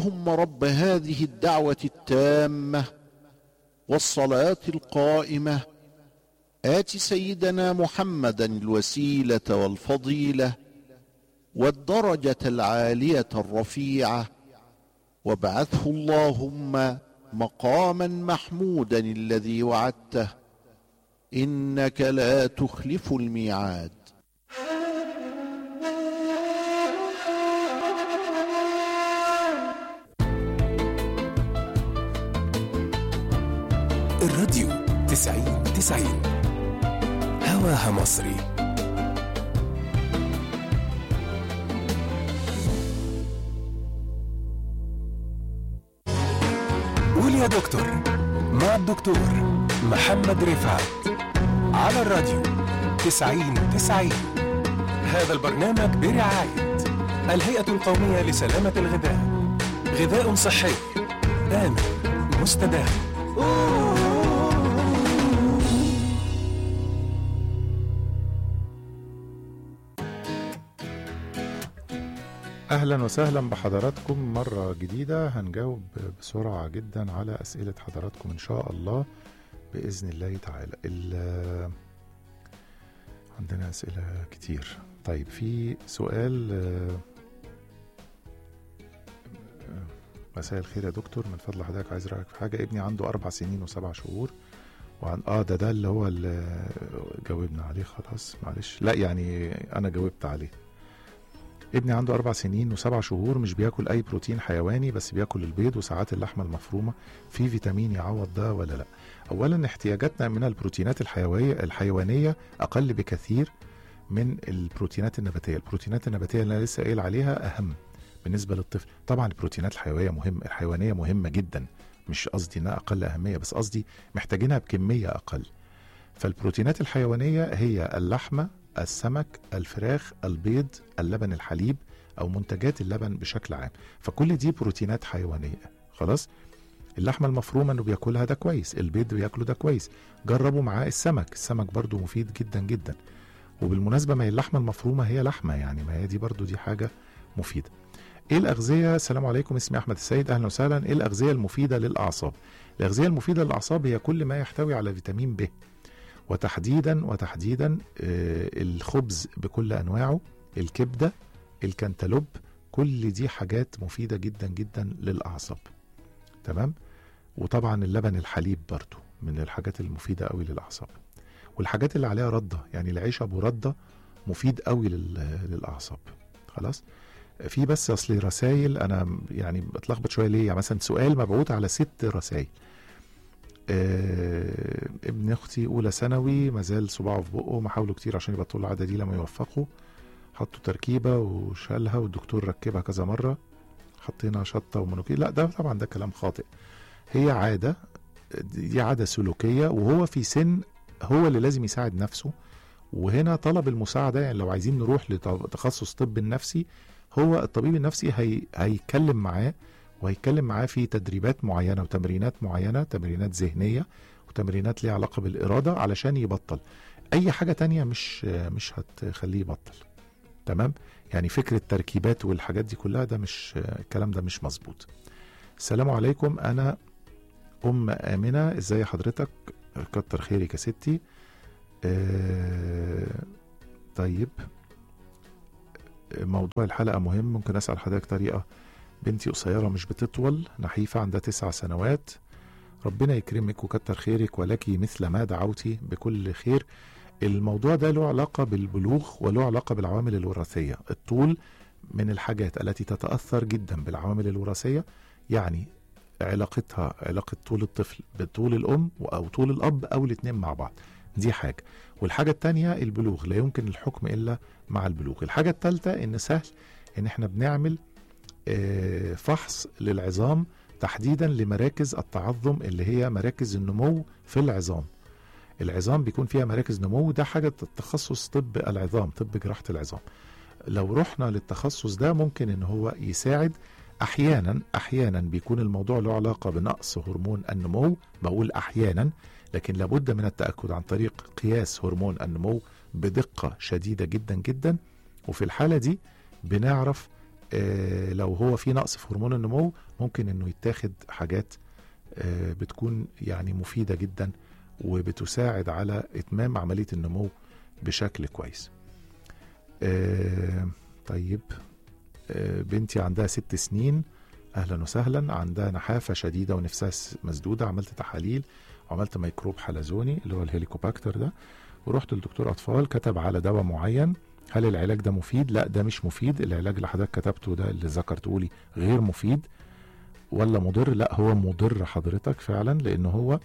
اللهم رب هذه الدعوه التامه والصلاه القائمه ات سيدنا محمدا الوسيله والفضيله والدرجه العاليه الرفيعه وابعثه اللهم مقاما محمودا الذي وعدته انك لا تخلف الميعاد الراديو تسعين تسعين هواها مصري قول يا دكتور مع الدكتور محمد رفعت على الراديو تسعين تسعين هذا البرنامج برعاية الهيئة القومية لسلامة الغذاء غذاء صحي آمن مستدام اهلا وسهلا بحضراتكم مره جديده هنجاوب بسرعه جدا على اسئله حضراتكم ان شاء الله باذن الله تعالى ال- عندنا اسئله كتير طيب في سؤال آه، آه، مساء الخير يا دكتور من فضل حضرتك عايز رايك في حاجه ابني عنده اربع سنين وسبع شهور وعن اه ده ده اللي هو اللي جاوبنا عليه خلاص معلش لا يعني انا جاوبت عليه ابني عنده أربع سنين وسبع شهور مش بياكل أي بروتين حيواني بس بياكل البيض وساعات اللحمة المفرومة في فيتامين يعوض ده ولا لا أولا احتياجاتنا من البروتينات الحيوية الحيوانية أقل بكثير من البروتينات النباتية البروتينات النباتية اللي أنا لسه قايل عليها أهم بالنسبة للطفل طبعا البروتينات الحيوية مهم الحيوانية مهمة جدا مش قصدي انها اقل اهميه بس قصدي محتاجينها بكميه اقل فالبروتينات الحيوانيه هي اللحمه السمك الفراخ البيض اللبن الحليب او منتجات اللبن بشكل عام فكل دي بروتينات حيوانيه خلاص اللحمه المفرومه انه بياكلها ده كويس البيض بياكله ده كويس جربوا معاه السمك السمك برضو مفيد جدا جدا وبالمناسبه ما هي اللحمه المفرومه هي لحمه يعني ما هي دي برضو دي حاجه مفيده ايه الاغذيه السلام عليكم اسمي احمد السيد اهلا وسهلا ايه الاغذيه المفيده للاعصاب الاغذيه المفيده للاعصاب هي كل ما يحتوي على فيتامين ب وتحديدا وتحديدا آه، الخبز بكل انواعه الكبده الكنتالوب كل دي حاجات مفيده جدا جدا للاعصاب تمام وطبعا اللبن الحليب برضو من الحاجات المفيده قوي للاعصاب والحاجات اللي عليها رده يعني العيش ابو رده مفيد قوي لل- للاعصاب خلاص في بس اصل رسائل انا يعني بتلخبط شويه ليه يعني مثلا سؤال مبعوث على ست رسائل آه ابن اختي اولى ثانوي مازال صباعه في بقه محاوله كتير عشان يبطلوا العاده دي لما يوفقوا حطوا تركيبه وشالها والدكتور ركبها كذا مره حطينا شطه ومونوكي لا ده طبعا ده كلام خاطئ هي عاده دي عاده سلوكيه وهو في سن هو اللي لازم يساعد نفسه وهنا طلب المساعده يعني لو عايزين نروح لتخصص طب النفسي هو الطبيب النفسي هي... هيتكلم معاه وهيتكلم معاه في تدريبات معينه وتمرينات معينه تمرينات ذهنيه وتمرينات ليها علاقه بالاراده علشان يبطل اي حاجه تانية مش مش هتخليه يبطل تمام يعني فكره تركيبات والحاجات دي كلها ده مش الكلام ده مش مظبوط السلام عليكم انا ام امنه ازاي حضرتك كتر خيرك يا ستي آه طيب موضوع الحلقه مهم ممكن اسال حضرتك طريقه بنتي قصيره مش بتطول نحيفه عندها تسع سنوات ربنا يكرمك وكتر خيرك ولك مثل ما دعوتي بكل خير الموضوع ده له علاقه بالبلوغ وله علاقه بالعوامل الوراثيه الطول من الحاجات التي تتاثر جدا بالعوامل الوراثيه يعني علاقتها علاقه طول الطفل بطول الام او طول الاب او الاثنين مع بعض دي حاجه والحاجه الثانيه البلوغ لا يمكن الحكم الا مع البلوغ الحاجه الثالثه ان سهل ان احنا بنعمل آه، فحص للعظام تحديدا لمراكز التعظم اللي هي مراكز النمو في العظام العظام بيكون فيها مراكز نمو ده حاجة تخصص طب العظام طب جراحة العظام لو رحنا للتخصص ده ممكن ان هو يساعد احيانا احيانا بيكون الموضوع له علاقة بنقص هرمون النمو بقول احيانا لكن لابد من التأكد عن طريق قياس هرمون النمو بدقة شديدة جدا جدا وفي الحالة دي بنعرف آه، لو هو في نقص في هرمون النمو ممكن انه يتاخد حاجات آه، بتكون يعني مفيده جدا وبتساعد على اتمام عمليه النمو بشكل كويس آه، طيب آه، بنتي عندها ست سنين اهلا وسهلا عندها نحافه شديده ونفسها س- مسدوده عملت تحاليل وعملت ميكروب حلزوني اللي هو الهيليكوباكتر ده ورحت لدكتور اطفال كتب على دواء معين هل العلاج ده مفيد لا ده مش مفيد العلاج اللي حضرتك كتبته ده اللي ذكرته لي غير مفيد ولا مضر لا هو مضر حضرتك فعلا لان هو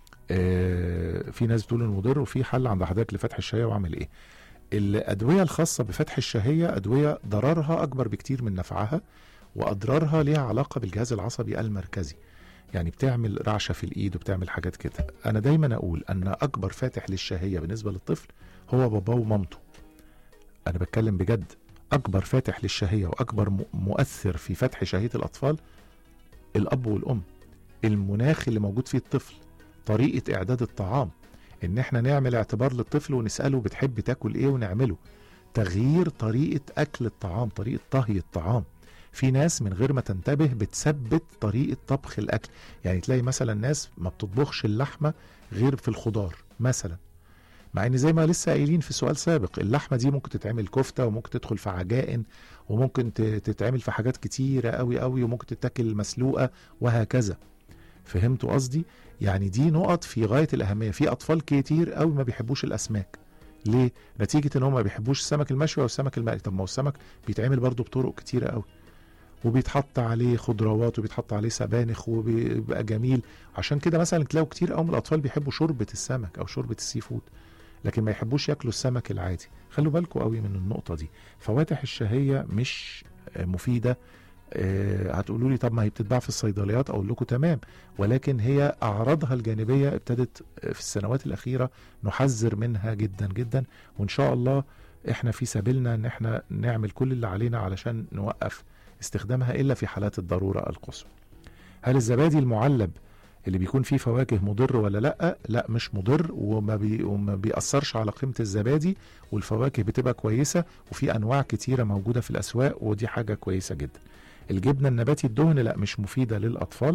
آه في ناس بتقول انه مضر وفي حل عند حضرتك لفتح الشهيه واعمل ايه الادويه الخاصه بفتح الشهيه ادويه ضررها اكبر بكتير من نفعها واضرارها ليها علاقه بالجهاز العصبي المركزي يعني بتعمل رعشه في الايد وبتعمل حاجات كده انا دايما اقول ان اكبر فاتح للشهيه بالنسبه للطفل هو باباه ومامته انا بتكلم بجد اكبر فاتح للشهيه واكبر م- مؤثر في فتح شهيه الاطفال الاب والام المناخ اللي موجود فيه الطفل طريقه اعداد الطعام ان احنا نعمل اعتبار للطفل ونساله بتحب تاكل ايه ونعمله تغيير طريقه اكل الطعام طريقه طهي الطعام في ناس من غير ما تنتبه بتثبت طريقه طبخ الاكل يعني تلاقي مثلا ناس ما بتطبخش اللحمه غير في الخضار مثلا مع ان زي ما لسه قايلين في سؤال سابق اللحمه دي ممكن تتعمل كفته وممكن تدخل في عجائن وممكن ت- تتعمل في حاجات كتيره قوي قوي وممكن تتاكل مسلوقه وهكذا فهمتوا قصدي يعني دي نقط في غايه الاهميه في اطفال كتير قوي ما بيحبوش الاسماك ليه نتيجه ان هم ما بيحبوش السمك المشوي او السمك المقلي طب ما هو السمك بيتعمل برضه بطرق كتيره قوي وبيتحط عليه خضروات وبيتحط عليه سبانخ وبيبقى جميل عشان كده مثلا تلاقوا كتير قوي من الاطفال بيحبوا شوربه السمك او شوربه السي فود لكن ما يحبوش ياكلوا السمك العادي خلوا بالكم قوي من النقطه دي فواتح الشهيه مش آه، مفيده آه، هتقولوا لي طب ما هي بتتباع في الصيدليات اقول لكم تمام ولكن هي اعراضها الجانبيه ابتدت آه، في السنوات الاخيره نحذر منها جدا جدا وان شاء الله احنا في سبيلنا ان احنا نعمل كل اللي علينا علشان نوقف استخدامها الا في حالات الضروره القصوى. هل الزبادي المعلب اللي بيكون فيه فواكه مضر ولا لا؟ لا مش مضر وما, بي وما بيأثرش على قيمه الزبادي والفواكه بتبقى كويسه وفي انواع كتيره موجوده في الاسواق ودي حاجه كويسه جدا. الجبنه النباتي الدهن لا مش مفيده للاطفال.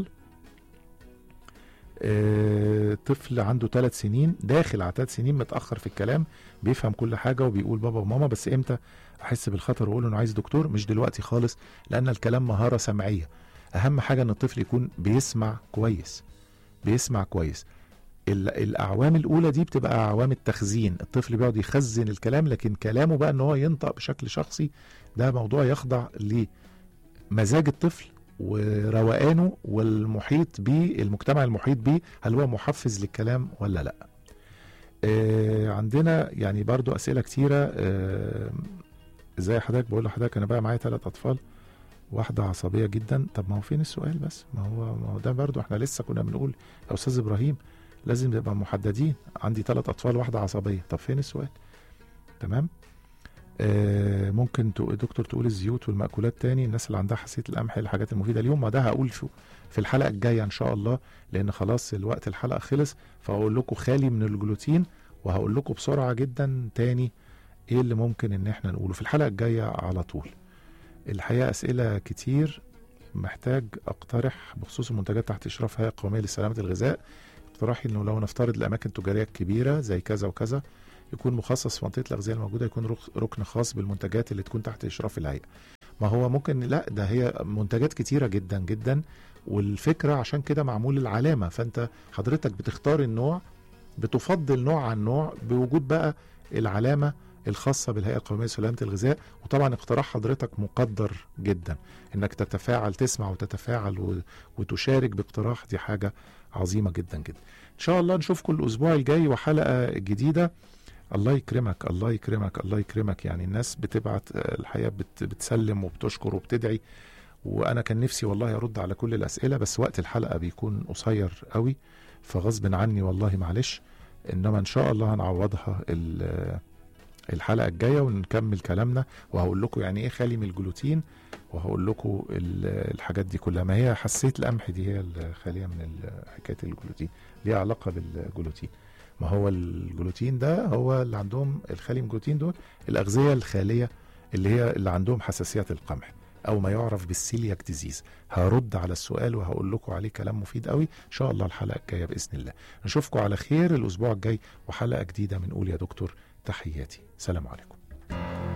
آه، طفل عنده ثلاث سنين داخل على ثلاث سنين متاخر في الكلام بيفهم كل حاجه وبيقول بابا وماما بس امتى احس بالخطر واقول له انا عايز دكتور مش دلوقتي خالص لان الكلام مهاره سمعيه اهم حاجه ان الطفل يكون بيسمع كويس بيسمع كويس ال- الاعوام الاولى دي بتبقى اعوام التخزين الطفل بيقعد يخزن الكلام لكن كلامه بقى ان هو ينطق بشكل شخصي ده موضوع يخضع لمزاج الطفل وروقانه والمحيط بيه المجتمع المحيط بيه هل هو محفز للكلام ولا لا آه عندنا يعني برضو اسئله كتيره آه ازاي حضرتك بقول لحضرتك انا بقى معايا ثلاث اطفال واحده عصبيه جدا طب ما هو فين السؤال بس ما هو ما هو ده برضو احنا لسه كنا بنقول يا استاذ ابراهيم لازم نبقى محددين عندي ثلاث اطفال واحده عصبيه طب فين السؤال تمام آه ممكن تق- دكتور تقول الزيوت والمأكولات تاني الناس اللي عندها حساسيه القمح الحاجات المفيده اليوم ما ده هقول في, في الحلقه الجايه ان شاء الله لان خلاص الوقت الحلقه خلص فهقول لكم خالي من الجلوتين وهقول لكم بسرعه جدا تاني ايه اللي ممكن ان احنا نقوله في الحلقه الجايه على طول الحقيقه اسئله كتير محتاج اقترح بخصوص المنتجات تحت اشراف الهيئه القوميه لسلامه الغذاء اقتراحي انه لو نفترض الاماكن التجاريه الكبيره زي كذا وكذا يكون مخصص في منطقه الاغذيه الموجوده يكون رك- ركن خاص بالمنتجات اللي تكون تحت اشراف الهيئه ما هو ممكن لا ده هي منتجات كتيره جدا جدا والفكره عشان كده معمول العلامه فانت حضرتك بتختار النوع بتفضل نوع عن نوع بوجود بقى العلامه الخاصه بالهيئه القوميه لسلامه الغذاء وطبعا اقتراح حضرتك مقدر جدا انك تتفاعل تسمع وتتفاعل و- وتشارك باقتراح دي حاجه عظيمه جدا جدا ان شاء الله نشوفكم الاسبوع الجاي وحلقه جديده الله يكرمك الله يكرمك الله يكرمك يعني الناس بتبعت آه، الحقيقه بت بتسلم وبتشكر وبتدعي وانا كان نفسي والله ارد على كل الاسئله بس وقت الحلقه بيكون قصير قوي فغصب عني والله معلش انما ان شاء الله هنعوضها ال- الحلقه الجايه ونكمل كلامنا وهقول لكم يعني ايه خالي من الجلوتين وهقول لكم ال- الحاجات دي كلها ما هي حساسيه القمح دي هي الخاليه من ال- حكايه الجلوتين ليها علاقه بالجلوتين ما هو الجلوتين ده هو اللي عندهم الخالي من الجلوتين دول الاغذيه الخاليه اللي هي اللي عندهم حساسيه القمح او ما يعرف بالسيلياك ديزيز هرد على السؤال وهقول لكم عليه كلام مفيد قوي ان شاء الله الحلقه الجايه باذن الله نشوفكم على خير الاسبوع الجاي وحلقه جديده من قول يا دكتور تحياتي سلام عليكم